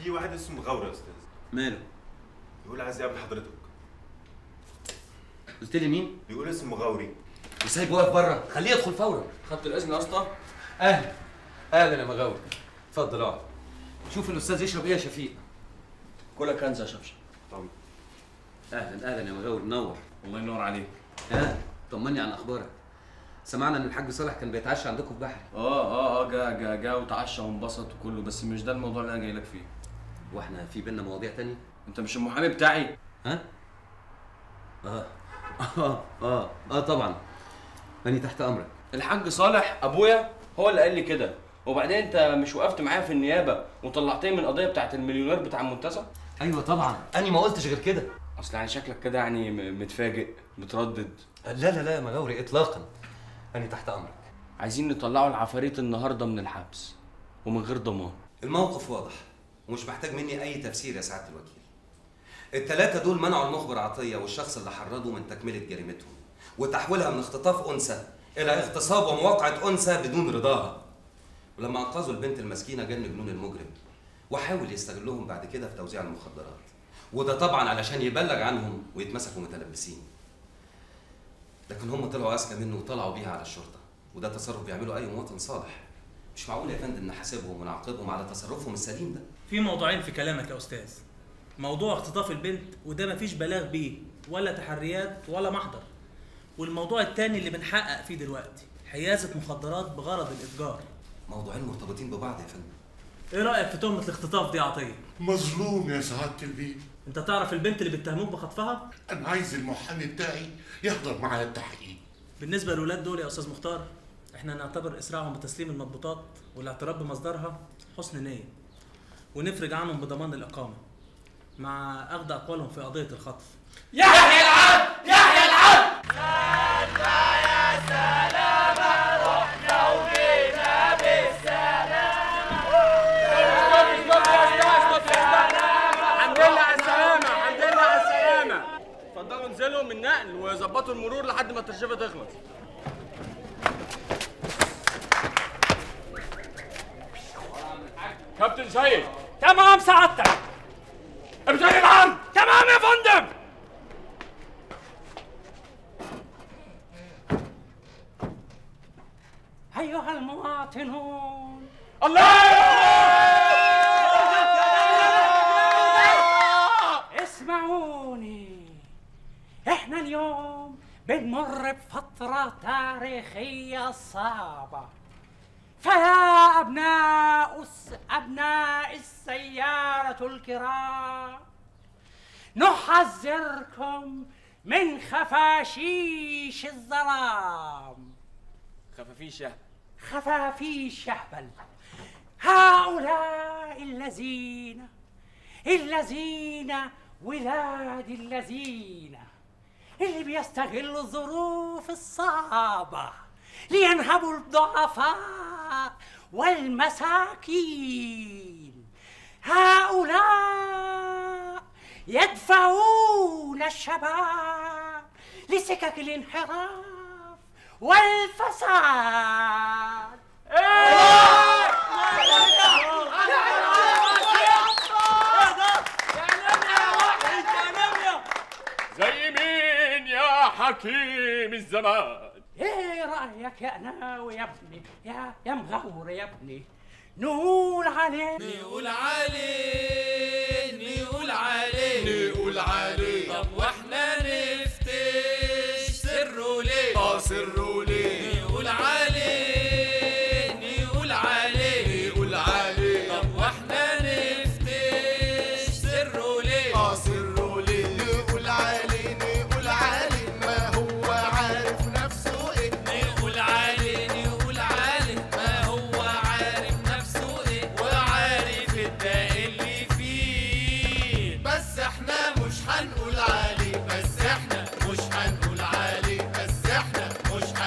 في واحد اسمه غوري يا استاذ ماله بيقول عايز يقابل حضرتك قلت لي مين بيقول اسمه غوري وسايب واقف بره خليه يدخل فورا خدت الاذن يا اسطى اهلا اهلا يا مغاور اتفضل اقعد شوف الاستاذ يشرب ايه يا شفيق كلها كنز يا شفشف طب اهلا اهلا يا مغاور منور الله ينور عليك ها طمني عن اخبارك سمعنا ان الحاج صالح كان بيتعشى عندكم في بحري اه اه اه جا جا جا وتعشى وانبسط وكله بس مش ده الموضوع اللي انا جاي لك فيه واحنا في بينا مواضيع تانية انت مش المحامي بتاعي ها اه اه اه اه طبعا اني تحت امرك الحاج صالح ابويا هو اللي قال لي كده وبعدين انت مش وقفت معايا في النيابه وطلعتني من القضيه بتاعت المليونير بتاع المنتزه ايوه طبعا اني ما قلتش غير كده اصل يعني شكلك كده يعني م- متفاجئ متردد لا لا لا يا مغاوري اطلاقا اني تحت امرك عايزين نطلعوا العفاريت النهارده من الحبس ومن غير ضمان الموقف واضح ومش محتاج مني اي تفسير يا سعاده الوكيل الثلاثه دول منعوا المخبر عطيه والشخص اللي حرضه من تكمله جريمتهم وتحويلها من اختطاف انثى الى اغتصاب ومواقعه انثى بدون رضاها ولما انقذوا البنت المسكينه جن جنون المجرم وحاول يستغلهم بعد كده في توزيع المخدرات وده طبعا علشان يبلغ عنهم ويتمسكوا متلبسين لكن هم طلعوا اذكى منه وطلعوا بيها على الشرطه وده تصرف بيعمله اي مواطن صالح مش معقول يا فندم نحاسبهم ونعاقبهم على تصرفهم السليم ده في موضوعين في كلامك يا استاذ موضوع اختطاف البنت وده مفيش بلاغ بيه ولا تحريات ولا محضر والموضوع التاني اللي بنحقق فيه دلوقتي حيازة مخدرات بغرض الإتجار موضوعين مرتبطين ببعض يا فندم ايه رأيك في تهمة الاختطاف دي يا عطية؟ مظلوم يا سعادة البيه انت تعرف البنت اللي بيتهموك بخطفها؟ أنا عايز المحامي بتاعي يحضر معايا التحقيق بالنسبة للولاد دول يا أستاذ مختار احنا نعتبر إسراعهم بتسليم المضبوطات والاعتراف بمصدرها حسن نية ونفرج عنهم بضمان الإقامة مع أخذ أقوالهم في قضية الخطف الحمد لله على السلامه الحمد لله على السلامه اتفضلوا انزلوا من نقل وظبطوا المرور لحد ما الترشيفه تخلص كابتن سيد تمام سعادتك ابتدي العرض تمام يا فندم أيها المواطنون اسمعوني احنا اليوم بنمر بفترة تاريخية صعبة فيا أبناء الس... أبناء السيارة الكرام نحذركم من خفاشيش الظلام خفافيشه خفافيش يهبل هؤلاء الذين الذين ولاد الذين اللي بيستغلوا الظروف الصعبة لينهبوا الضعفاء والمساكين هؤلاء يدفعون الشباب لسكك الانحراف والفساد زي مين يا حكيم الزمان ايه رايك يا ناوي يا ابني يا يا مغور يا ابني نقول عليه نقول عليه نقول عليه نقول عليه طب واحنا نفتش سره ليه اه سره ليه نقول عليه نقول عليه نقول عليه طب واحنا نفتش سره ليه اه سره ليه نقول عليه نقول عليه ما هو عارف نفسه ايه نقول عليه نقول عليه ما هو عارف نفسه ايه وعارف الداء اللي فيه بس احنا مش هنقول عليه بس احنا مش هنقول عليه بس احنا مش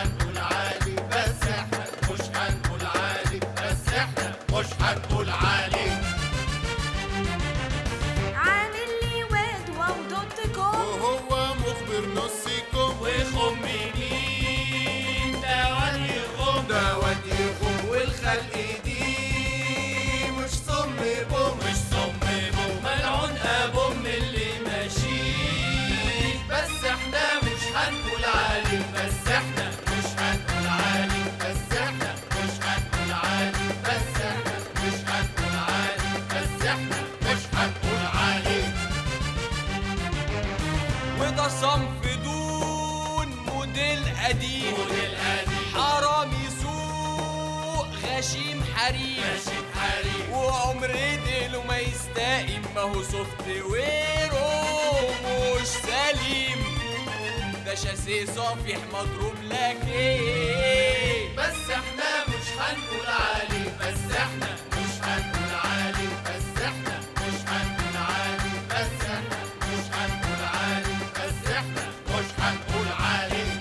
غشيم حريم غشيم حريم وعمر ديله ما يستقيم ما هو سوفت ويره مش سليم ده شاسيه صافح مضروب لك ايه بس احنا مش هنقول عليه بس احنا مش هنقول عليه بس احنا مش هنقول عليه بس احنا مش هنقول عليه بس احنا مش هنقول عليه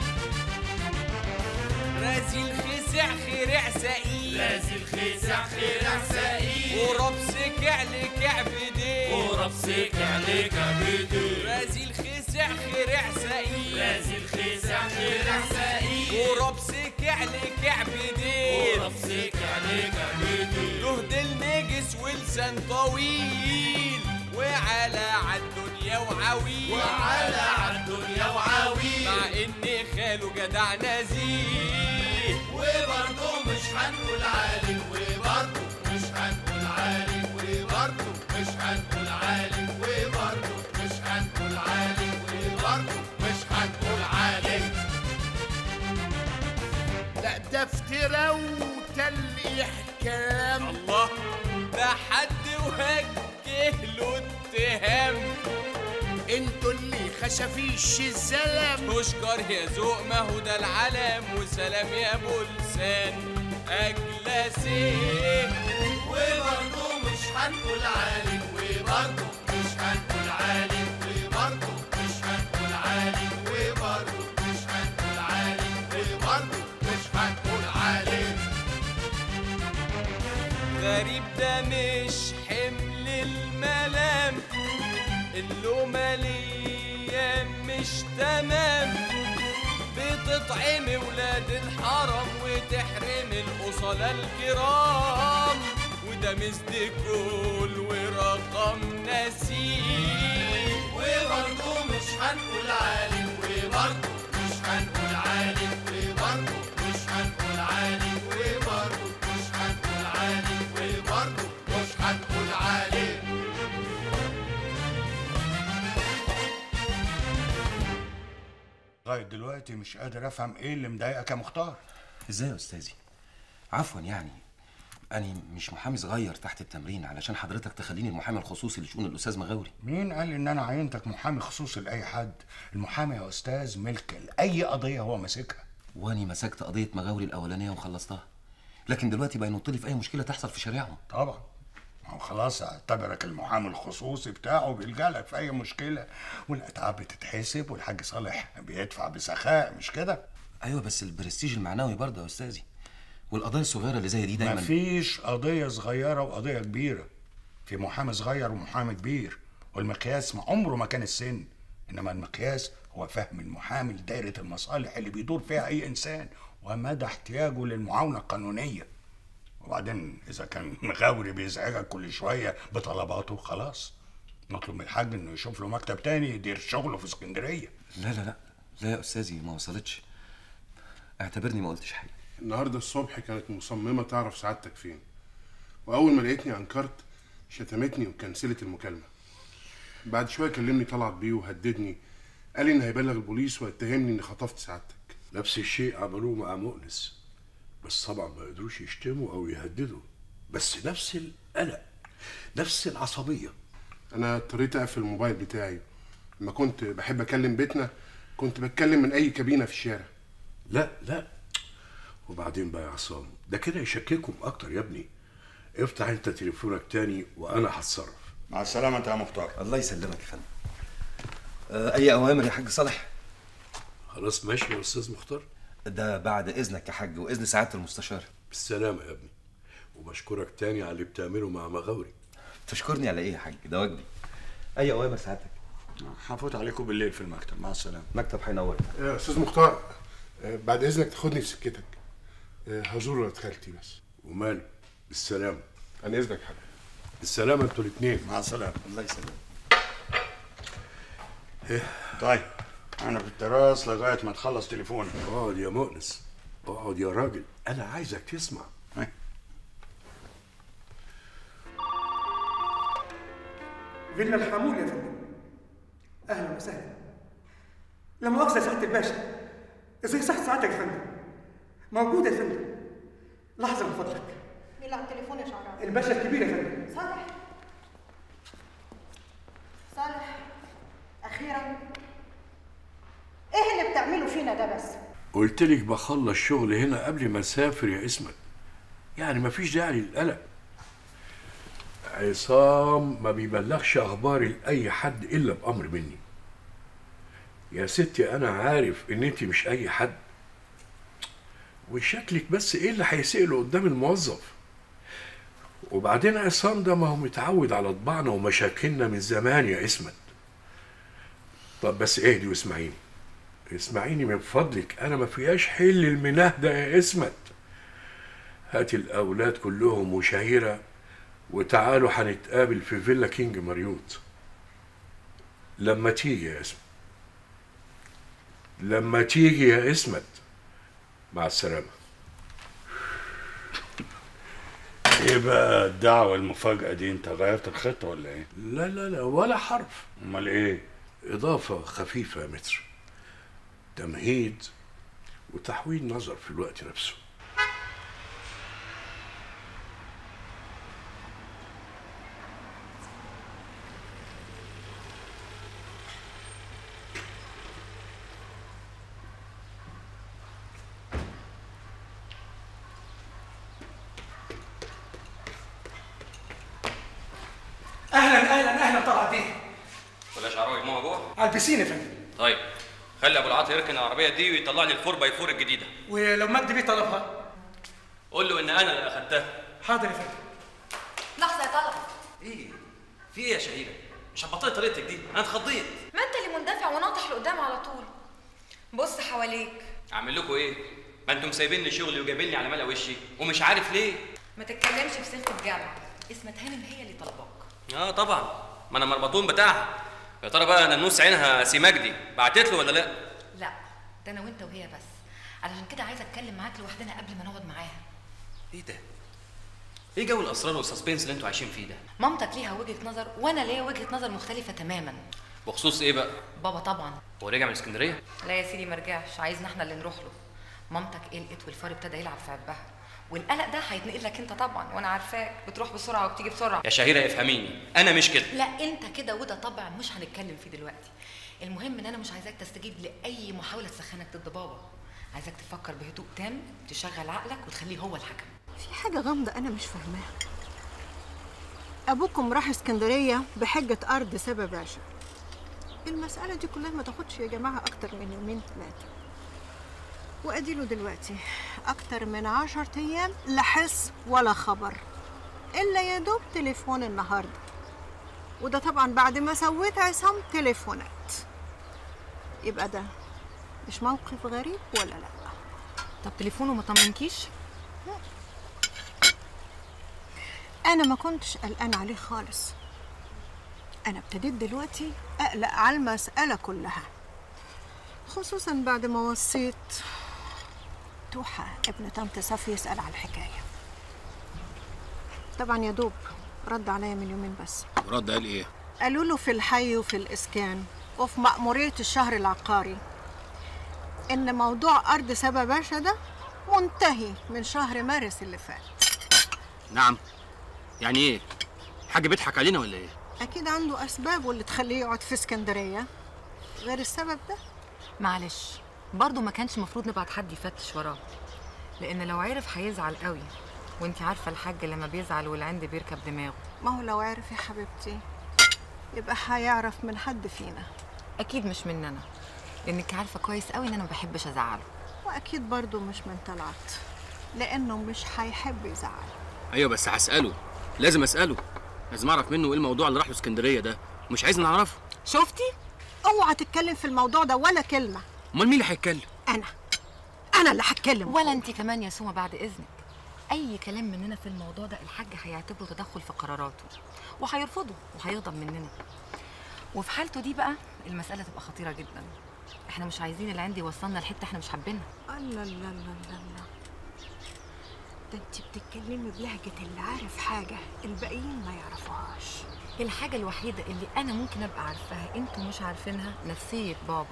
رازي الخزع خرع سقيل رازي الخزع خرع سقيل وربس كعل كعب دين وربس كعل كعب دين رازي الخزع خرع سقيل رازي الخزع خرع سقيل وربس كعل كعب دين وربس كعل كعب دين له دل نجس ولسان طويل وعلى عالدنيا وعويل وعلى عالدنيا وعويل مع ان خاله جدع نزيه وبرضه مش هنقول عليه وبرضه مش هنقول عليه وبرضه مش هنقول عليه وبرضه مش هنقول عليه وبرضه مش هنقول عليه لا ده افتراء وتلقيح كلام الله ده حد وجه له اتهام انتوا اللي خشفيش الزلم تشكر يا ذوق ما هو ده العلم وسلام يا ابو لسان اجلسي وبرضه مش هنقول عليه وبرضه مش هنقول عليه وبرضه مش هنقول عليه وبرضه مش هنقول عليه وبرضه مش هنقول عليه غريب ده مش حمل الملام اللومة ليا مش تمام بتطعم ولاد الحرم وتحرم الأصلاء الكرام وده مزد كل ورقم نسيم وبرضه مش هنقول عليه وبرضه مش هنقول عليه وبرضه مش هنقول عليه وبرضه مش هنقول عليه وبرضه مش هنقول عليه لغايه دلوقتي مش قادر افهم ايه اللي مضايقك يا مختار ازاي يا استاذي عفوا يعني أنا مش محامي صغير تحت التمرين علشان حضرتك تخليني المحامي الخصوصي لشؤون الأستاذ مغاوري مين قال ان انا عينتك محامي خصوصي لاي حد المحامي يا استاذ ملك لاي قضيه هو ماسكها وأني مسكت قضية مغاوري الأولانية وخلصتها لكن دلوقتي بقى ينط لي في أي مشكلة تحصل في شارعهم طبعا ما هو خلاص اعتبرك المحامي الخصوصي بتاعه بيلجألك في اي مشكله والاتعاب بتتحسب والحاج صالح بيدفع بسخاء مش كده أيوة بس البرستيج المعنوي برضه يا أستاذي والقضايا الصغيرة اللي زي دي دايما مفيش قضيه صغيره وقضيه كبيره في محامي صغير ومحامي كبير والمقياس ما عمره ما كان السن انما المقياس هو فهم المحامي لدائره المصالح اللي بيدور فيها اي انسان ومدى احتياجه للمعاونه القانونيه وبعدين اذا كان مغاوري بيزعجك كل شويه بطلباته خلاص نطلب من الحاج انه يشوف له مكتب تاني يدير شغله في اسكندريه لا لا لا لا يا أستاذي ما وصلتش اعتبرني ما قلتش حاجة النهارده الصبح كانت مصممه تعرف سعادتك فين واول ما لقيتني انكرت شتمتني وكنسلت المكالمه بعد شويه كلمني طلعت بيه وهددني قال لي ان هيبلغ البوليس ويتهمني اني خطفت سعادتك نفس الشيء عملوه مع مؤنس بس طبعا ما قدروش يشتموا او يهددوا بس نفس القلق نفس العصبيه انا اضطريت اقفل الموبايل بتاعي لما كنت بحب اكلم بيتنا كنت بتكلم من اي كابينه في الشارع لا لا وبعدين بقى يا عصام ده كده يشككهم اكتر يا ابني افتح انت تليفونك تاني وانا هتصرف مع السلامه يا مختار الله يسلمك يا فندم آه، أي أوامر يا حاج صالح خلاص ماشي يا استاذ مختار ده بعد إذنك يا حاج وإذن سعادة المستشار بالسلامه يا ابني وبشكرك تاني على اللي بتعمله مع مغاوري تشكرني على إيه يا حاج ده واجبي أي أوامر سعادتك هفوت عليكم بالليل في المكتب مع السلامه مكتب هينور يا استاذ مختار آه، بعد اذنك تاخدني في سكتك آه، هزور ولاد خالتي بس وماله بالسلامه عن اذنك يا حبيبي بالسلامه انتوا الاثنين مع السلامه الله يسلمك طيب انا في التراس لغايه ما تخلص تليفونك اقعد يا مؤنس اقعد يا راجل انا عايزك تسمع فيلا الحمول يا فندم اهلا وسهلا لا مؤاخذه يا سعاده الباشا ازاي صح ساعتك يا فندم موجود يا فندم لحظه من فضلك مين اللي على التليفون يا شعراوي الباشا الكبير يا فندم صالح صالح اخيرا ايه اللي بتعمله فينا ده بس قلت لك بخلص شغل هنا قبل ما اسافر يا اسمت يعني مفيش داعي للقلق عصام ما بيبلغش اخباري لاي حد الا بامر مني يا ستي انا عارف ان انت مش اي حد وشكلك بس ايه اللي هيسأله قدام الموظف وبعدين عصام ده ما هو متعود على طباعنا ومشاكلنا من زمان يا اسمت طب بس اهدي واسمعيني اسمعيني من فضلك انا ما فيهاش حل المناه ده يا اسمت هاتي الاولاد كلهم وشهيره وتعالوا هنتقابل في فيلا كينج ماريوت لما تيجي يا اسمت لما تيجي يا اسمت مع السلامه ايه بقى الدعوة المفاجأة دي انت غيرت الخطة ولا ايه؟ لا لا لا ولا حرف امال ايه؟ اضافه خفيفه يا متر تمهيد وتحويل نظر في الوقت نفسه اهلا اهلا اهلا طلعت بيه ولا شعراوي ماما جوه على البسين يا فندم طيب خلي ابو العاطي يركن العربيه دي ويطلع لي الفور باي فور الجديده ولو مجدي بيه طلبها قول له ان انا اللي اخدتها حاضر يا فندم لحظه يا طلعت ايه في ايه يا شهيره مش هتبطلي طريقتك دي انا اتخضيت ما انت اللي مندفع وناطح لقدام على طول بص حواليك اعمل لكم ايه ما انتم سايبيني شغلي وجايبيني على ملا وشي ومش عارف ليه ما تتكلمش في سيره الجامعه اسمة هانم هي اللي طلباك اه طبعا ما انا مربطون بتاعها يا ترى بقى ننوس عينها سي مجدي بعتت له ولا لا لا ده انا وانت وهي بس علشان كده عايزه اتكلم معاك لوحدنا قبل ما نقعد معاها ايه ده ايه جو الاسرار والسسبنس اللي انتوا عايشين فيه ده مامتك ليها وجهه نظر وانا ليا وجهه نظر مختلفه تماما بخصوص ايه بقى بابا طبعا هو رجع من اسكندريه لا يا سيدي ما رجعش عايزنا احنا اللي نروح له مامتك قلقت والفار ابتدى يلعب في عبها والقلق ده هيتنقل لك انت طبعا وانا عارفاك بتروح بسرعه وبتيجي بسرعه يا شهيره افهميني انا مش كده لا انت كده وده طبع مش هنتكلم فيه دلوقتي المهم ان انا مش عايزاك تستجيب لاي محاوله تسخنك ضد بابا عايزاك تفكر بهدوء تام تشغل عقلك وتخليه هو الحكم في حاجة غامضة أنا مش فاهماها أبوكم راح اسكندرية بحجة أرض سبا باشا المسألة دي كلها ما تاخدش يا جماعة أكتر من يومين ثلاثة وأديله دلوقتي أكتر من عشر أيام لا حس ولا خبر إلا يا دوب تليفون النهاردة وده طبعا بعد ما سويت عصام تليفونات يبقى ده مش موقف غريب ولا لا طب تليفونه ما طمنكيش انا ما كنتش قلقان عليه خالص انا ابتديت دلوقتي اقلق على المساله كلها خصوصا بعد ما وصيت توحة ابن طنط صفي يسأل على الحكاية طبعا يا دوب رد عليا من يومين بس رد قال ايه؟ قالوا له في الحي وفي الإسكان وفي مأمورية الشهر العقاري إن موضوع أرض سبا باشا ده منتهي من شهر مارس اللي فات نعم يعني ايه؟ حاج بيضحك علينا ولا ايه؟ أكيد عنده أسبابه اللي تخليه يقعد في اسكندرية غير السبب ده معلش برضه ما كانش المفروض نبعت حد يفتش وراه لان لو عرف هيزعل قوي وانت عارفه الحاج لما بيزعل والعند بيركب دماغه ما هو لو عرف يا حبيبتي يبقى هيعرف من حد فينا اكيد مش مننا لانك عارفه كويس قوي ان انا ما بحبش ازعله وأكيد برضه مش من طلعت لأنه مش هيحب يزعل ايوه بس هسأله لازم اسأله لازم اعرف منه ايه الموضوع اللي راح له اسكندرية ده مش عايز نعرفه شفتي؟ اوعى تتكلم في الموضوع ده ولا كلمة امال مين اللي هيتكلم؟ أنا أنا اللي هتكلم ولا انت كمان يا سوما بعد اذنك اي كلام مننا في الموضوع ده الحاج هيعتبره تدخل في قراراته وهيرفضه وهيغضب مننا وفي حالته دي بقى المساله تبقى خطيره جدا احنا مش عايزين العند يوصلنا لحته احنا مش حابينها الله الله الله الله الله ده انت بتتكلمي بلهجة اللي عارف حاجة الباقيين ما يعرفوهاش الحاجه الوحيده اللي انا ممكن ابقى عارفاها انتوا مش عارفينها نفسيه بابا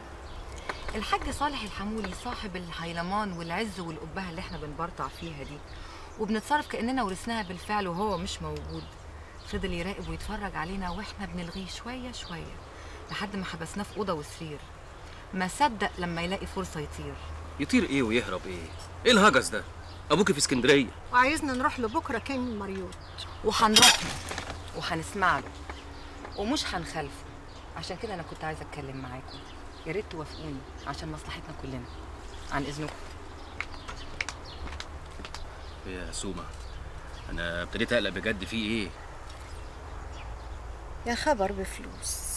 الحاج صالح الحمولي صاحب الهيلمان والعز والقبهه اللي احنا بنبرطع فيها دي وبنتصرف كاننا ورثناها بالفعل وهو مش موجود فضل يراقب ويتفرج علينا واحنا بنلغيه شويه شويه لحد ما حبسناه في اوضه وسرير ما صدق لما يلاقي فرصه يطير يطير ايه ويهرب ايه ايه الهجس ده ابوكي في اسكندريه وعايزنا نروح له بكره كان مريوط وهنروح له وهنسمع له ومش هنخالفه عشان كده انا كنت عايزه اتكلم معاكم يا ريت توافقوني عشان مصلحتنا كلنا عن اذنكم يا سومه انا ابتديت اقلق بجد في ايه يا خبر بفلوس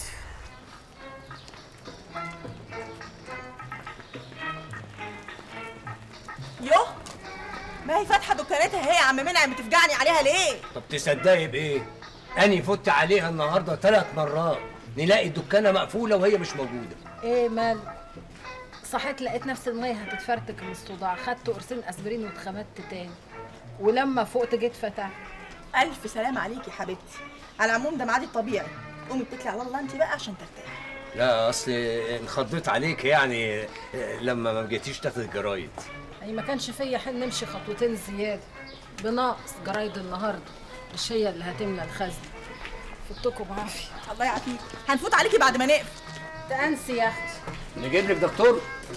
يوه ما هي فاتحه دكانتها هي يا عم منعم بتفجعني عليها ليه طب تصدقي بايه؟ اني فت عليها النهارده ثلاث مرات نلاقي الدكانه مقفوله وهي مش موجوده ايه مال صحيت لقيت نفس المية هتتفرتك من الصداع خدت قرصين اسبرين واتخمدت تاني ولما فقت جيت فتحت الف سلام عليكي يا حبيبتي على العموم ده ميعادي الطبيعي قومي اتكلي على الله انت بقى عشان ترتاحي لا اصل انخضيت عليك يعني لما ما جيتيش تاخد الجرايد يعني ما كانش فيا حل نمشي خطوتين زيادة بناقص جرايد النهاردة مش هي اللي هتملى الخزنة فوتكم بعافية الله يعافيك هنفوت عليكي بعد ما نقفل تأنسي يا اختي نجيب لك دكتور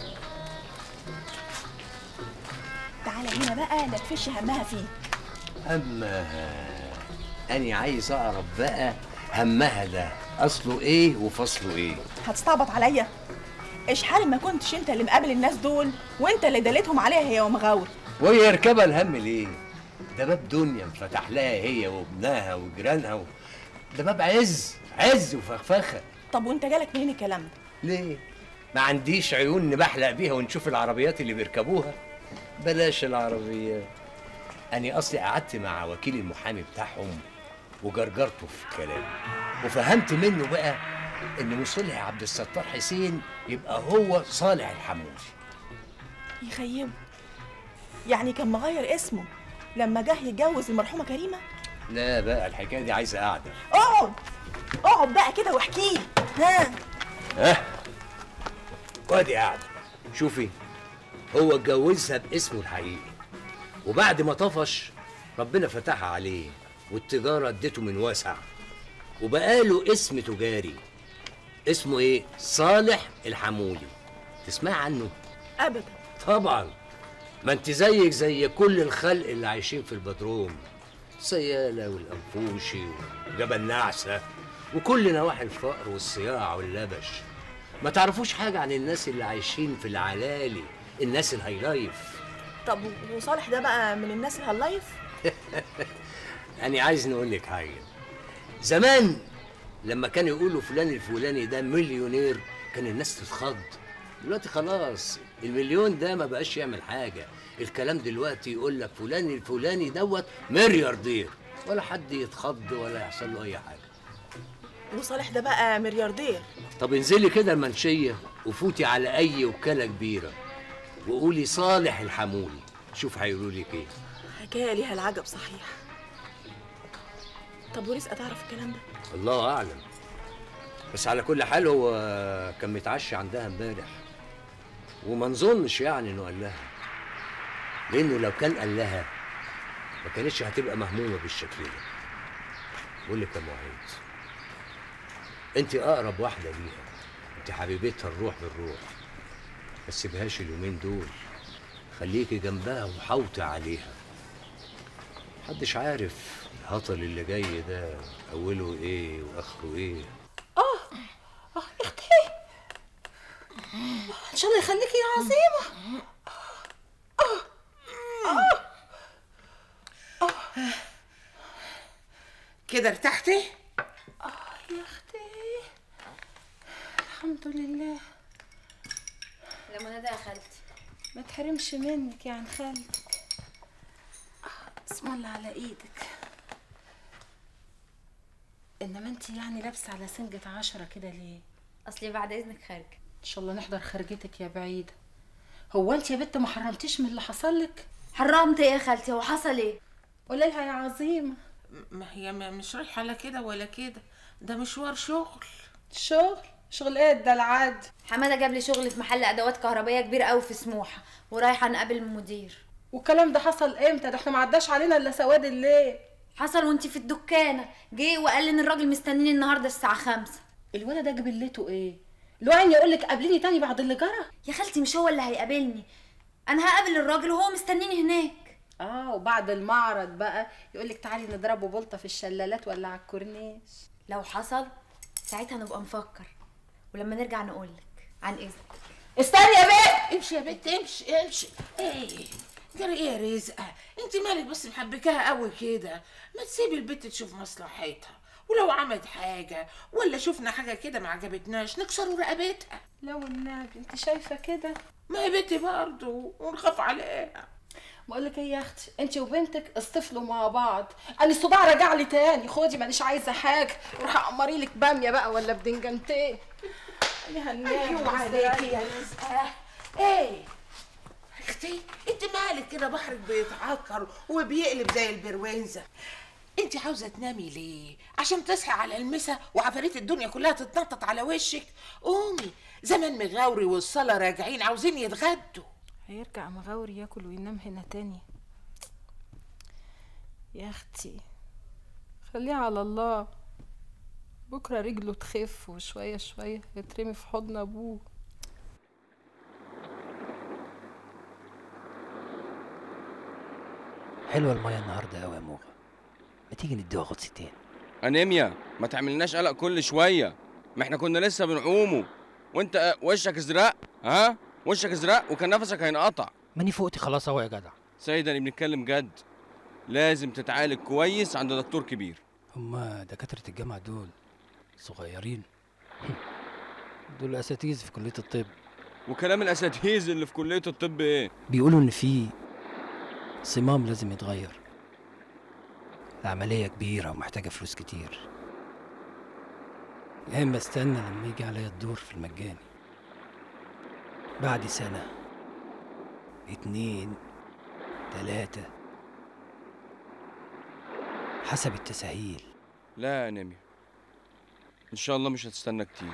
تعالى هنا بقى لا تفشي همها فيه اما اني عايز اعرف بقى همها ده اصله ايه وفصله ايه هتستعبط عليا اشحال ما كنتش انت اللي مقابل الناس دول وانت اللي دليتهم عليها هي ومغاور وهي يركبها الهم ليه ده باب دنيا انفتح لها هي وابنها وجيرانها و... ده باب عز عز وفخفخه طب وانت جالك منين الكلام ده ليه ما عنديش عيون نبحلق بيها ونشوف العربيات اللي بيركبوها بلاش العربيات أنا أصلي قعدت مع وكيل المحامي بتاعهم وجرجرته في كلامه وفهمت منه بقى إن مصلح عبد الستار حسين يبقى هو صالح الحمودي يخيبه يعني كان مغير اسمه لما جه يتجوز المرحومه كريمه لا بقى الحكاية دي عايزة قعدة اقعد اقعد بقى كده واحكي لي ها ها وادي قاعدة شوفي هو اتجوزها باسمه الحقيقي وبعد ما طفش ربنا فتحها عليه والتجارة اديته من واسع وبقاله اسم تجاري اسمه ايه؟ صالح الحمولي تسمع عنه؟ ابدا طبعا ما انت زيك زي كل الخلق اللي عايشين في البدروم سيالة والأنفوشي وجبل نعسة وكل نواحي الفقر والصياع واللبش ما تعرفوش حاجة عن الناس اللي عايشين في العلالي الناس الهاي لايف طب وصالح ده بقى من الناس الهاللايف أنا عايز نقول لك حاجة زمان لما كانوا يقولوا فلان الفلاني ده مليونير كان الناس تتخض دلوقتي خلاص المليون ده ما بقاش يعمل حاجة الكلام دلوقتي يقول لك فلان الفلاني دوت ملياردير ولا حد يتخض ولا يحصل له أي حاجة وصالح ده بقى ملياردير طب انزلي كده المنشية وفوتي على أي وكالة كبيرة وقولي صالح الحمولي شوف هيقولوا لك إيه حكايه ليها العجب صحيح طب ورزقه تعرف الكلام ده الله أعلم بس على كل حال هو كان متعشى عندها امبارح وما نظنش يعني إنه قال لها لأنه لو كان قال لها ما كانتش هتبقى مهمومة بالشكل ده بقول لك يا أم وحيد أنت أقرب واحدة ليها أنت حبيبتها الروح بالروح ما تسيبهاش اليومين دول خليكي جنبها وحوطي عليها محدش عارف الهطل اللي جاي ده أوله إيه وآخره إيه اه اه يا اختي ان شاء الله يخليكي يا عظيمه آه. آه. آه. كده ارتحتي؟ اه يا اختي الحمد لله لما ندى يا خالتي ما تحرمش منك يعني خالتك اسم الله على ايدك انما انت يعني لابسه على سنجة عشرة كده ليه اصلي بعد اذنك خارج ان شاء الله نحضر خرجتك يا بعيدة هو انت يا بنت ما حرمتيش من اللي حصل لك حرمت ايه يا خالتي هو حصل ايه قولي لها يا عظيمة ما هي ما- مش رايحه لا كده ولا كده ده مشوار شغل شغل شغل ايه ده العاد حماده جاب لي شغل في محل ادوات كهربائيه كبير قوي في سموحه ورايحه نقابل المدير والكلام ده حصل امتى ده احنا ما عداش علينا الا سواد الليل حصل وانتي في الدكانه جه وقال ان الراجل مستنيني النهارده الساعه خمسة الولد ده جبلته ايه الوعي يقول لك قابليني تاني بعد اللي جرى يا خالتي مش هو اللي هيقابلني انا هقابل الراجل وهو مستنيني هناك اه وبعد المعرض بقى يقول لك تعالي نضربه بلطه في الشلالات ولا على الكورنيش لو حصل ساعتها نبقى نفكر ولما نرجع نقولك عن اذنك استني يا بنت امشي يا بنت امشي امشي ايه جري ايه يا رزقه انت مالك بس محبكاها قوي كده ما تسيبي البنت تشوف مصلحتها ولو عملت حاجة ولا شفنا حاجة كده ما عجبتناش نكسروا رقبتها لو النبي انت شايفة كده ما هي بنتي برضه ونخاف عليها بقول لك ايه يا اختي انت وبنتك اصطفلوا مع بعض انا الصداع رجع لي تاني خدي مانيش عايزه حاجه روحي قمري لك باميه بقى ولا بدنجانتين يا هنام ايوه عليكي يا رزقه ايه اختي انت مالك كده بحرك بيتعكر وبيقلب زي البروينزه انت عاوزه تنامي ليه عشان تصحي على المسا وعفاريت الدنيا كلها تتنطط على وشك قومي زمن مغاوري والصلاه راجعين عاوزين يتغدوا هيرجع مغاوري ياكل وينام هنا تاني يا اختي خليها على الله بكره رجله تخف وشويه شويه يترمي في حضن ابوه حلوه الميه النهارده قوي يا موغا ما تيجي نديها غطستين انيميا ما تعملناش قلق كل شويه ما احنا كنا لسه بنعومه وانت وشك ازرق ها وشك ازرق وكان نفسك هينقطع ماني فوقتي خلاص اهو يا جدع سيد انا بنتكلم جد لازم تتعالج كويس عند دكتور كبير هما دكاتره الجامعه دول صغيرين دول اساتذه في كليه الطب وكلام الاساتذه اللي في كليه الطب ايه بيقولوا ان في صمام لازم يتغير العمليه كبيره ومحتاجه فلوس كتير يا اما استنى لما يجي عليا الدور في المجاني بعد سنه اتنين تلاته حسب التساهيل لا يا انيميا ان شاء الله مش هتستنى كتير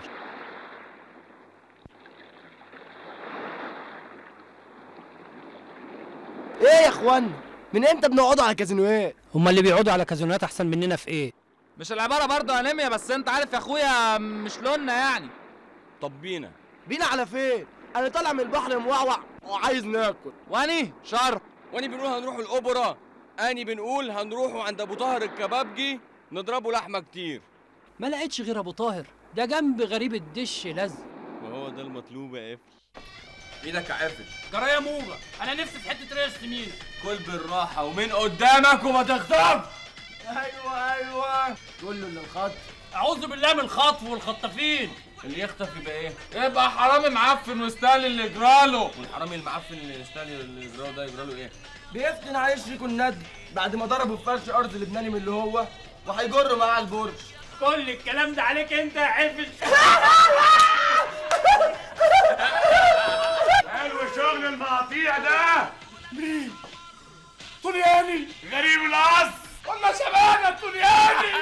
ايه يا اخوانا من امتى بنقعدوا على كازينوات هما اللي بيقعدوا على كازينوهات احسن مننا في ايه مش العباره برضه انيميا بس انت عارف يا اخويا مش لوننا يعني طب بينا بينا على فين انا طالع من البحر موعوع وعايز ناكل واني شر واني بنقول هنروح الاوبرا اني بنقول هنروحوا عند ابو طاهر الكبابجي نضربوا لحمه كتير ما لقيتش غير ابو طاهر ده جنب غريب الدش لز وهو ده المطلوب يا قفل ايدك يا قفل جرى يا موجة انا نفسي في حته ريس مين كل بالراحه ومن قدامك وما تخطفش ايوه ايوه كله اللي الخط اعوذ بالله من الخطف والخطافين اللي يخطف يبقى ايه يبقى حرامي معفن ويستاهل اللي يجراله والحرامي المعفن اللي يستاهل اللي يجراله ده يجراله ايه بيفتن عليه شريك الندل بعد ما ضربوا في فرش ارض لبناني من اللي هو وهيجر معاه البرج كل الكلام ده عليك انت يا عفش حلو شغل المقاطيع ده مين؟ طلياني غريب الاصل والله شبانه الطلياني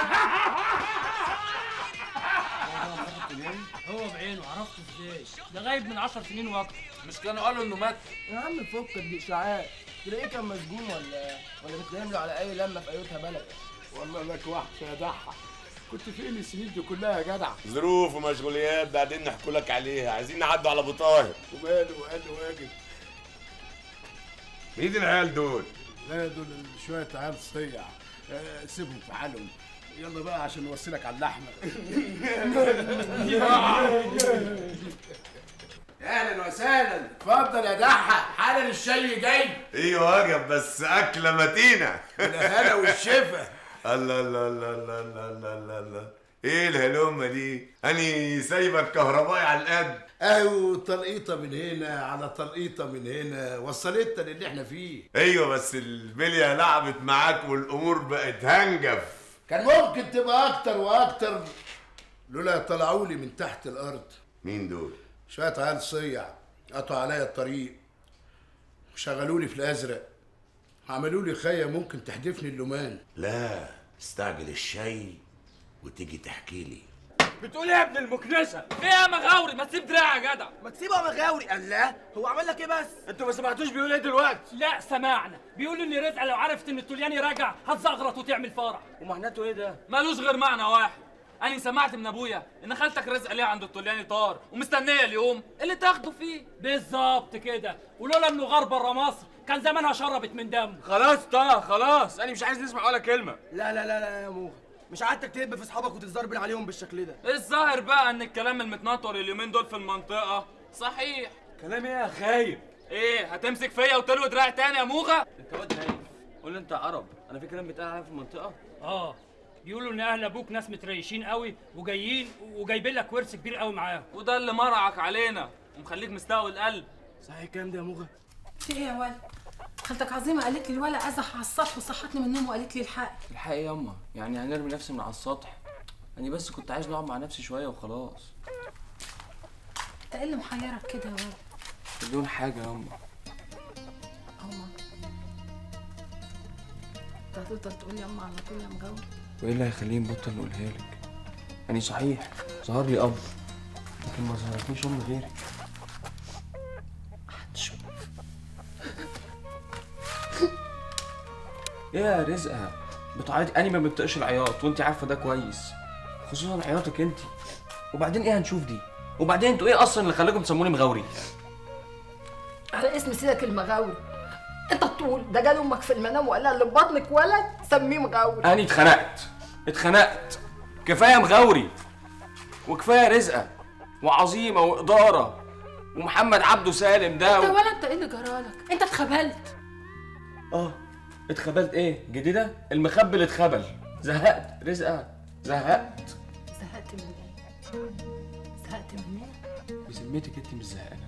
هو بعينه عرفته ازاي ده غايب من 10 سنين واكتر مش كانوا قالوا انه مات يا عم فكك دي اشاعات تلاقيه كان مسجون ولا ولا متنام له على اي لمه في ايوتها بلد والله لك وحش يا ضحى كنت فين السنين دي كلها يا جدع ظروف ومشغوليات بعدين نحكوا لك عليها عايزين نعدوا على ابو طاهر وماله وقال له واجب مين العيال دول لا دول شويه عيال صيع آه، سيبهم في حالهم يلا بقى عشان نوصلك على اللحمه اهلا وسهلا اتفضل يا دحة حالا الشاي جاي ايوه وجب بس اكله متينه بالهنا والشفا الله الله الله الله الله الله الله الله ايه الهلومه دي اني سايبك كهربائي على القد اهو تلقيطه من هنا على تلقيطه من هنا وصلتنا للي احنا فيه ايوه بس البليه لعبت معاك والامور بقت هنجف كان ممكن تبقى اكتر واكتر لولا طلعوا لي من تحت الارض مين دول شويه عيال صيع قطعوا عليا الطريق وشغلوا لي في الازرق عملوا لي خيه ممكن تحدفني اللومان لا استعجل الشاي وتيجي تحكي لي بتقول ايه يا ابن المكنسه في ايه يا مغاوري ما تسيب دراعي يا جدع ما تسيبه يا مغاوري الله هو عمل لك ايه بس انتوا ما سمعتوش بيقول ايه دلوقتي لا سمعنا بيقولوا ان رزقه لو عرفت ان التولياني راجع هتزغرط وتعمل فرح ومعناته ايه ده مالوش غير معنى واحد انا سمعت من ابويا ان خالتك رزق ليها عند التولياني طار ومستنيه اليوم اللي تاخده فيه بالظبط كده ولولا انه غار بره مصر كان زمانها شربت من دمه خلاص طه خلاص انا مش عايز نسمع ولا كلمه لا لا لا لا يا موغ مش عادتك تهب في اصحابك وتتزربن عليهم بالشكل ده الظاهر بقى ان الكلام المتنطور اليومين دول في المنطقه صحيح كلام ايه يا خايب ايه هتمسك فيا وتلوي دراعي تاني يا موغه انت واد نايف قول لي انت عرب انا في كلام بيتقال عليا في المنطقه اه بيقولوا ان اهل ابوك ناس متريشين قوي وجايين وجايبين لك ورث كبير قوي معاهم وده اللي مرعك علينا ومخليك مستوي القلب صحيح الكلام ده يا موغه في ايه يا ولد خالتك عظيمه قالت لي الولد ازح على السطح وصحتني من النوم وقالت لي الحق الحق ايه ياما يعني هنرمي نفسي من على السطح انا بس كنت عايز نقعد مع نفسي شويه وخلاص انت ايه اللي محيرك كده يا ولد بدون حاجه ياما اما انت هتفضل تقول لي اما على طول يا مجاور وايه اللي هيخليني نبطل نقولها لك يعني صحيح ظهر لي اب لكن ما ظهرتنيش ام غيرك هتشوف ايه يا رزقه بتعيط اني ما بنطقش العياط وانت عارفه ده كويس خصوصا عياطك انت وبعدين ايه هنشوف دي وبعدين انتوا ايه اصلا اللي خلاكم تسموني مغاوري على اسم سيدك المغاور انت الطول ده جال امك في المنام وقال لها اللي في بطنك ولد سميه مغاور اني اتخنقت اتخنقت كفايه مغاوري وكفايه رزقه وعظيمه واداره ومحمد عبده سالم ده انت و... ولا انت ايه اللي جرالك انت اتخبلت اه اتخبلت ايه جديده المخبل اتخبل زهقت رزقه زهقت زهقت من ايه زهقت من ايه بذمتك انت مش زهقانه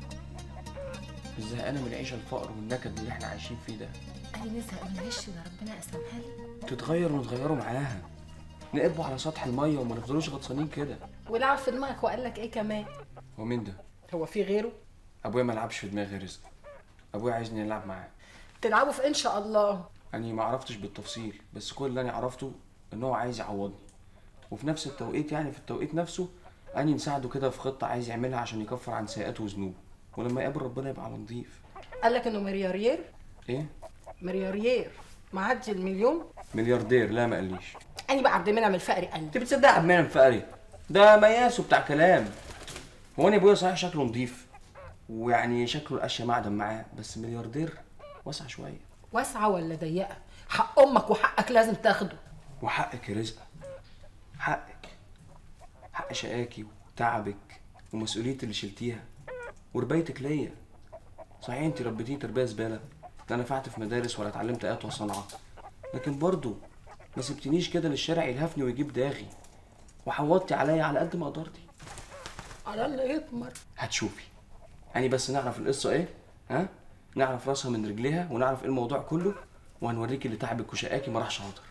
مش زهقانه من العيشه الفقر والنكد اللي احنا عايشين فيه ده انا نزهق من العش اللي ربنا قسمها لي تتغير ونتغيروا معاها نقربوا على سطح الميه وما نفضلوش غطسانين كده ولعب في دماغك وقال لك ايه كمان هو مين ده هو في غيره ابويا ما لعبش في دماغي رزق ابويا عايزني العب معاه تلعبوا في ان شاء الله يعني ما عرفتش بالتفصيل بس كل اللي انا عرفته ان هو عايز يعوضني وفي نفس التوقيت يعني في التوقيت نفسه اني نساعده كده في خطه عايز يعملها عشان يكفر عن سيئاته وذنوبه ولما يقابل ربنا يبقى على نضيف قال لك انه مليارير ايه مليارير معدي المليون ملياردير لا ما قاليش انا بقى عبد المنعم الفقري قال انت بتصدق عبد المنعم فقري ده مياسه بتاع كلام هو انا ابويا صحيح شكله نضيف ويعني شكله الاشياء معدن معاه بس ملياردير واسع شويه واسعه ولا ضيقه حق امك وحقك لازم تاخده وحقك يا رزقه حقك حق شقاكي وتعبك ومسؤوليتي اللي شلتيها وربايتك ليا صحيح انت ربيتيني تربيه زباله لا نفعت في مدارس ولا اتعلمت ايات وصنعه لكن برضو ما سبتنيش كده للشارع يلهفني ويجيب داغي وحوضتي عليا على قد ما قدرتي على اللي يطمر هتشوفي يعني بس نعرف القصه ايه ها نعرف راسها من رجليها ونعرف ايه الموضوع كله وهنوريكي اللي تعبك وشقاكي ما راحش هدر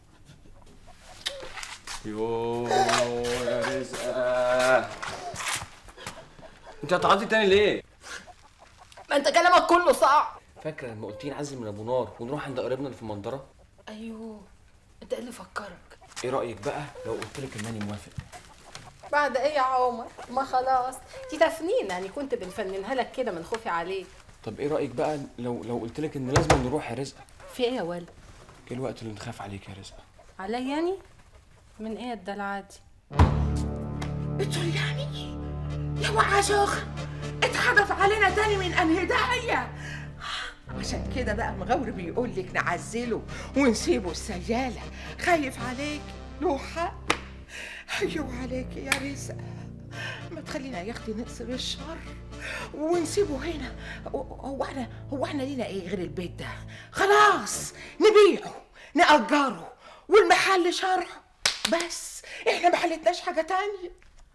يوه يا رزقه انت هتعيطي تاني ليه؟ ما انت كلامك كله صعب فاكره لما قلت لي نعزل من ابو نار ونروح عند قريبنا اللي في المنظره؟ ايوه انت ايه اللي فكرك ايه رايك بقى لو قلت لك انني موافق؟ بعد ايه يا عمر ما خلاص دي تفنين يعني كنت بنفننها لك كده من خوفي عليك طب ايه رايك بقى لو لو قلت لك ان لازم نروح يا رزقه؟ في ايه يا ولد ايه الوقت اللي نخاف عليك يا رزقه؟ عليا يعني من ايه الدلع دي الطلياني يا وعزوخ اتحدف علينا تاني من انهي داعية عشان كده بقى مغور بيقول لك نعزله ونسيبه السيالة خايف عليك له حق ايوه عليك يا رزق ما تخلينا يا اختي نقصر الشر ونسيبه هنا هو- هو احنا هو احنا لينا ايه غير البيت ده خلاص نبيعه نأجره والمحل شرحه بس احنا ما حلتناش حاجة تانية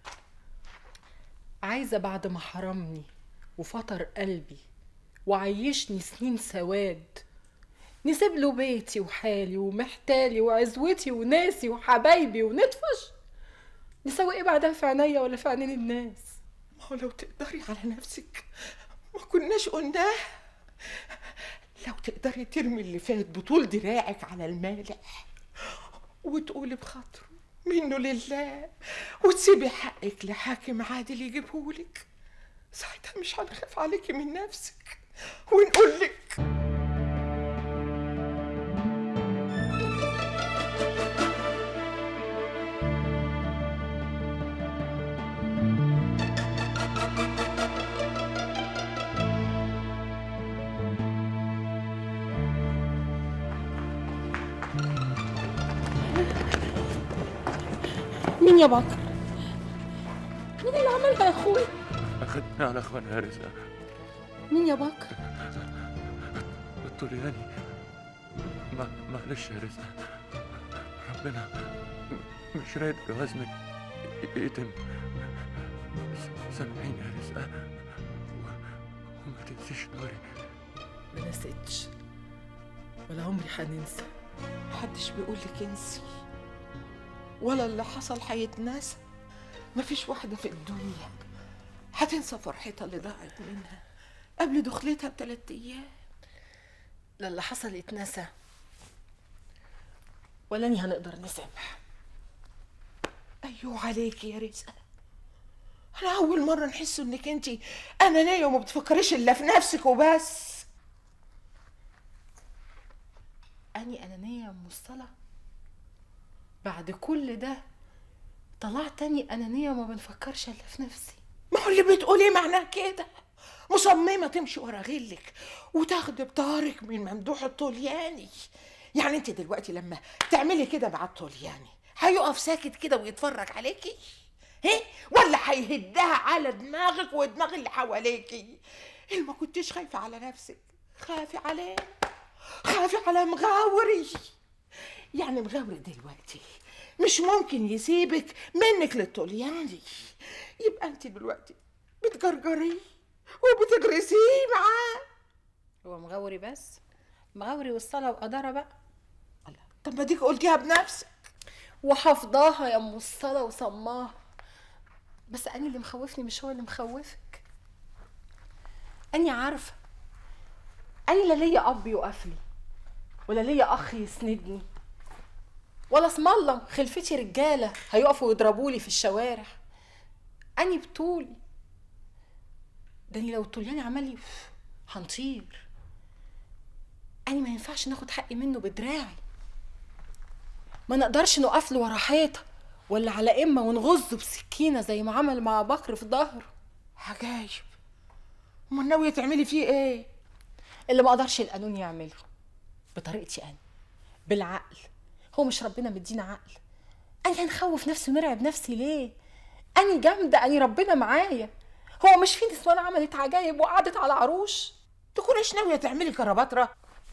عايزة بعد ما حرمني وفطر قلبي وعيشني سنين سواد نسيب له بيتي وحالي ومحتالي وعزوتي وناسي وحبايبي ونطفش نسوي ايه بعدها في عينيا ولا في عينين الناس ما هو لو تقدري على نفسك ما كناش قلناه لو تقدري ترمي اللي فات بطول دراعك على المالح وتقولي بخاطره منه لله وتسيبي حقك لحاكم عادل يجيبهولك ساعتها مش هنخاف عليكي من نفسك ونقول لك مين يا بكر مين اللي عملها يا اخويا أخدني على أخوانها رزقة مين يا بكر الطلياني ما معلش يا رزقة ربنا م- مش رايد جوازنا ي- يتم س- سامحيني يا رزقة و- وما تنسيش نوري ما نسيتش ولا عمري هننسى محدش بيقول لك انسي ولا اللي حصل هيتنسى مفيش واحدة في الدنيا هتنسى فرحتها اللي ضاعت منها قبل دخلتها بثلاث أيام لا اللي حصل يتنسى ولا اني هنقدر نسامح أيوه عليكي يا رزقة أنا أول مرة نحس إنك أنت أنانية وما بتفكريش إلا في نفسك وبس اني انانيه يا ام الصلاه بعد كل ده طلعت اني انانيه وما بنفكرش الا في نفسي ما هو اللي بتقوليه معناه كده مصممة تمشي ورا غلك وتاخدي بطارك من ممدوح الطلياني يعني انت دلوقتي لما تعملي كده مع الطلياني هيقف ساكت كده ويتفرج عليكي ايه ولا هيهدها على دماغك ودماغ اللي حواليكي اللي ما كنتش خايفة على نفسك خافي علينا خافي على مغاوري يعني مغاوري دلوقتي مش ممكن يسيبك منك للطلياني يبقى انت دلوقتي بتجرجريه وبتجرسيه معاه هو مغوري بس مغوري والصلاه وقدره بقى طب ما ديك قلتيها بنفسك وحافظاها يا ام الصلاه وصماها بس اني اللي مخوفني مش هو اللي مخوفك اني عارفه اني لا ليا اب يقف لي ولا ليا اخ يسندني ولا اسم الله خلفتي رجاله هيقفوا يضربولي في الشوارع اني بطولي داني لو طولياني عمل لي هنطير اني ما ينفعش ناخد حقي منه بدراعي ما نقدرش نقف له ورا حيطه ولا على امه ونغزه بسكينه زي ما عمل مع بكر في ظهره عجايب امال ناويه تعملي فيه ايه اللي ما قدرش القانون يعمله بطريقتي انا بالعقل هو مش ربنا مدينا عقل انا هنخوف نفسي ونرعب نفسي ليه اني جامده اني ربنا معايا هو مش في نسوان عملت عجايب وقعدت على عروش تكونيش ناويه تعملي كرباتره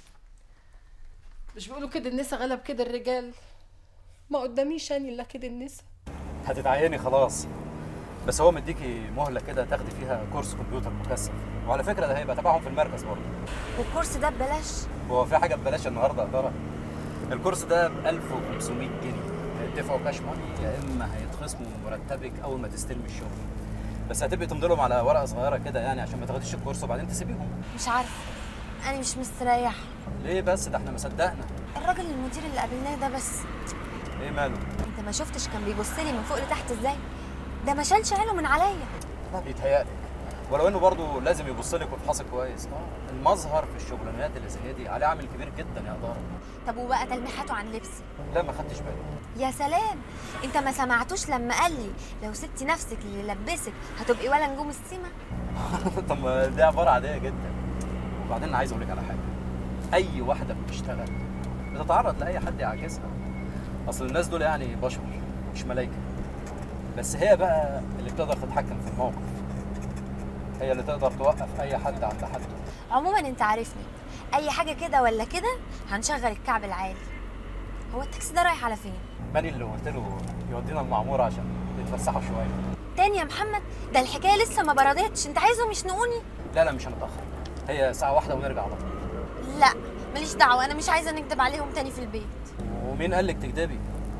مش بيقولوا كده النسا غلب كده الرجال ما قداميش اني الا كده النسا هتتعيني خلاص بس هو مديكي مهله كده تاخدي فيها كورس كمبيوتر مكثف وعلى فكره ده هيبقى تبعهم في المركز برضه والكورس ده ببلاش هو في حاجه ببلاش النهارده يا ترى الكورس ده ب 1500 جنيه هتدفعوا كاش ماني يا اما هيتخصموا من مرتبك اول ما تستلمي الشغل بس هتبقي تمضي لهم على ورقه صغيره كده يعني عشان ما تاخديش الكورس وبعدين تسيبيهم مش عارفه انا مش مستريح ليه بس ده احنا ما صدقنا الراجل المدير اللي قابلناه ده بس ايه ماله انت ما شفتش كان بيبص لي من فوق لتحت ازاي ده ما شالش عينه من عليا بيتهيألك ولو انه برضه لازم يبص لك ويفحصك كويس اه المظهر في الشغلانات اللي زي دي عليه عامل كبير جدا يا اداره طب وبقى تلميحاته عن لبسي لا ما خدتش بالي يا سلام انت ما سمعتوش لما قال لي لو سبتي نفسك اللي لبسك هتبقي ولا نجوم السيما طب ما دي عباره عاديه جدا وبعدين انا عايز اقول لك على حاجه اي واحده بتشتغل بتتعرض لاي حد يعاكسها اصل الناس دول يعني بشر مش ملايكه بس هي بقى اللي بتقدر تتحكم في الموقف هي اللي تقدر توقف اي حد عند حده عموما انت عارفني اي حاجه كده ولا كده هنشغل الكعب العالي هو التاكسي ده رايح على فين ماني اللي قلت له يودينا المعموره عشان يتفسحوا شويه تاني يا محمد ده الحكايه لسه ما بردتش انت عايزهم يشنقوني لا لا مش هنتاخر هي ساعه واحده ونرجع على طول لا ماليش دعوه انا مش عايزه نكدب عليهم تاني في البيت ومين قال لك تكدبي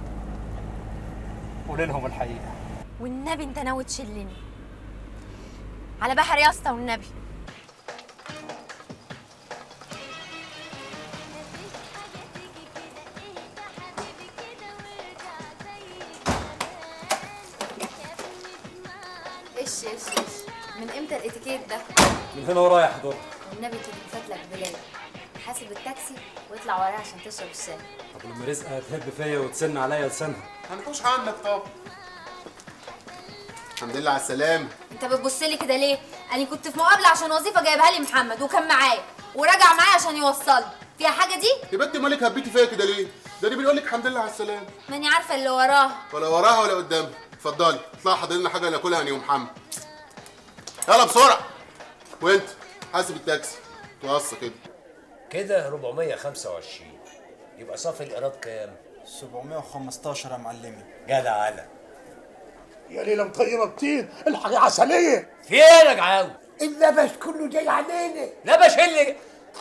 قولي لهم الحقيقه والنبي انت ناوي تشلني على بحر يا اسطى والنبي يش يش يش من امتى الاتيكيت ده من هنا ورايح دور والنبي تبقى فاتلك بلاد حاسب التاكسي واطلع ورايا عشان تشرب الشاي طب لما رزقها تهب فيا وتسن عليا لسانها هنكوش عنك طب الحمد لله على السلامة انت بتبص لي كده ليه انا كنت في مقابله عشان وظيفه جايبها لي محمد وكان معايا ورجع معايا عشان يوصلني فيها حاجه دي يا بنت مالك هبيتي فيا كده ليه؟ ده دي بيقول لك الحمد لله على السلامة ماني عارفه اللي وراها ولا وراها ولا قدامها اتفضلي اطلعي حضري لنا حاجة ناكلها انا ومحمد يلا بسرعة وانت حاسب التاكسي توصى كده كده 425 يبقى صافي الايراد كام 715 يا معلمي جدع على يا ليلة مطيبة كتير الحاجة عسلية في ايه يا جعاوي اللبش كله جاي علينا لبش اللي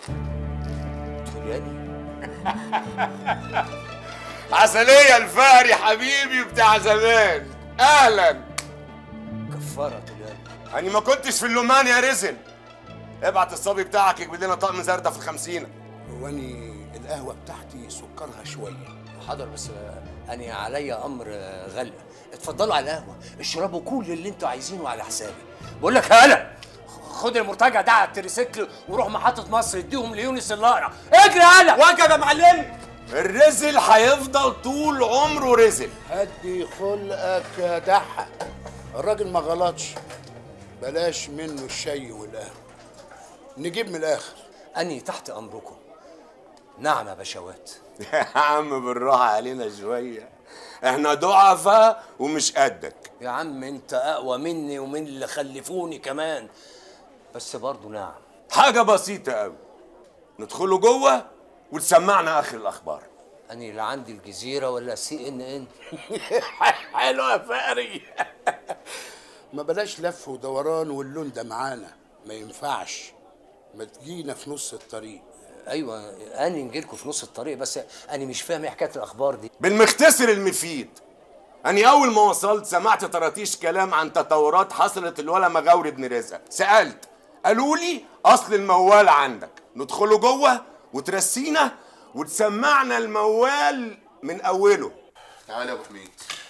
عسلية الفهري حبيبي بتاع زمان اهلا كفارة طلال يعني ما كنتش في اللومان يا رزل ابعت الصبي بتاعك يجيب لنا طقم زردة في الخمسينة واني القهوة بتاعتي سكرها شوية حاضر بس آه، انا عليا امر آه، غلق اتفضلوا على القهوه اشربوا كل اللي انتوا عايزينه على حسابي بقول لك هلا خد المرتجع ده على التريسيكل وروح محطه مصر اديهم ليونس اللاقرع اجري هلا وجب يا معلم الرزل هيفضل طول عمره رزل هدي خلقك يا دحة الراجل ما غلطش بلاش منه الشاي والقهوة نجيب من الآخر اني تحت امركم نعم يا بشوات يا عم بالراحة علينا شوية احنا ضعفاء ومش قدك يا عم انت اقوى مني ومن اللي خلفوني كمان بس برضه نعم حاجة بسيطة قوي ندخلوا جوه وتسمعنا اخر الاخبار اني لا عندي الجزيره ولا سي ان ان حلو يا فقري ما بلاش لف ودوران واللون ده معانا ما ينفعش ما تجينا في نص الطريق ايوه اني نجيلكوا في نص الطريق بس انا مش فاهم ايه حكايه الاخبار دي بالمختصر المفيد أني أول ما وصلت سمعت طراطيش كلام عن تطورات حصلت الولا مغاوري بن رزق سألت قالوا لي أصل الموال عندك ندخله جوه وترسينا وتسمعنا الموال من أوله تعالى يا ابو حميد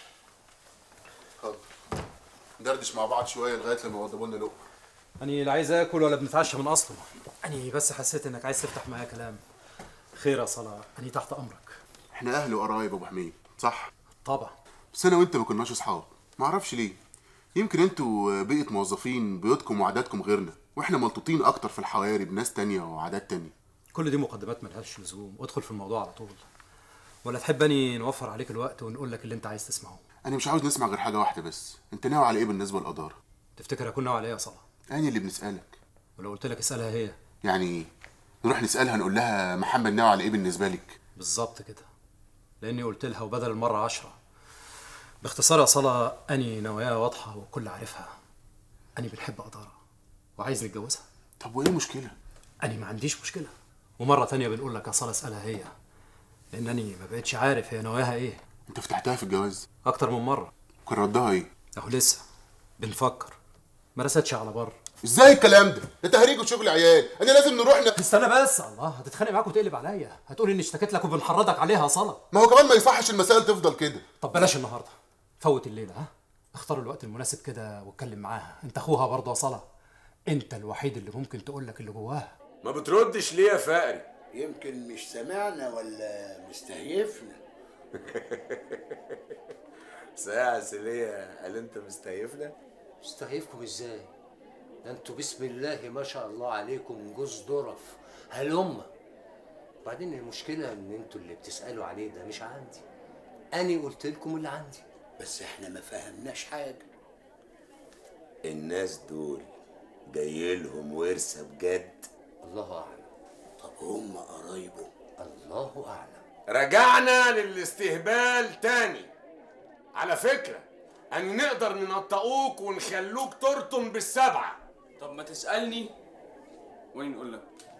اتفضل ندردش مع بعض شوية لغاية لما يوضبوا لنا لقمة أنا لا عايز آكل ولا بنتعشى من أصله أنا بس حسيت إنك عايز تفتح معايا كلام خير يا صلاح أنا تحت أمرك احنا أهل وقرايب يا ابو حميد صح؟ طبعا بس أنا وأنت ما كناش أصحاب ما أعرفش ليه يمكن انتوا بيئة موظفين بيوتكم وعاداتكم غيرنا واحنا ملطوطين اكتر في الحواري بناس تانية وعادات تانية كل دي مقدمات ملهاش لزوم وادخل في الموضوع على طول ولا تحبني نوفر عليك الوقت ونقول لك اللي انت عايز تسمعه انا مش عاوز نسمع غير حاجة واحدة بس انت ناوي على ايه بالنسبة للإدارة تفتكر اكون ناوي على ايه يا صلاح انا اللي بنسألك ولو قلت لك اسالها هي يعني ايه نروح نسألها نقول لها محمد ناوي على ايه بالنسبة لك بالظبط كده لاني قلت لها وبدل المره عشرة باختصار يا صلاة أني نواياها واضحة والكل عارفها أني بنحب إدارة وعايز نتجوزها طب وإيه المشكلة؟ أني ما عنديش مشكلة ومرة تانية بنقول لك يا صلاة اسألها هي لأنني ما بقتش عارف هي نواياها إيه انت فتحتها في الجواز أكتر من مرة كان ردها ايه أهو لسه بنفكر ما رستش على بر ازاي الكلام ده ده تهريج وشغل عيال انا لازم نروح ن... استنى بس الله هتتخانق معاك وتقلب عليا هتقول اني اشتكيت لك وبنحرضك عليها يا صلاة ما هو كمان ما يصحش المسائل تفضل كده طب بلاش النهارده فوت الليله ها اختار الوقت المناسب كده واتكلم معاها انت اخوها برضه يا صلاة انت الوحيد اللي ممكن تقول لك اللي جواها ما بتردش ليه يا فقري يمكن مش سمعنا ولا مستهيفنا ساعة سلية قال انت مستهيفنا مستهيفكم ازاي ده انتوا بسم الله ما شاء الله عليكم جوز ظرف هلمة وبعدين المشكلة ان انتوا اللي بتسألوا عليه ده مش عندي أنا قلت لكم اللي عندي بس احنا ما فهمناش حاجة الناس دول جاي لهم ورثة بجد الله أعلم طب هم قرايبه الله أعلم رجعنا للاستهبال تاني على فكرة أن نقدر ننطقوك ونخلوك ترطم بالسبعة طب ما تسألني وين نقول لك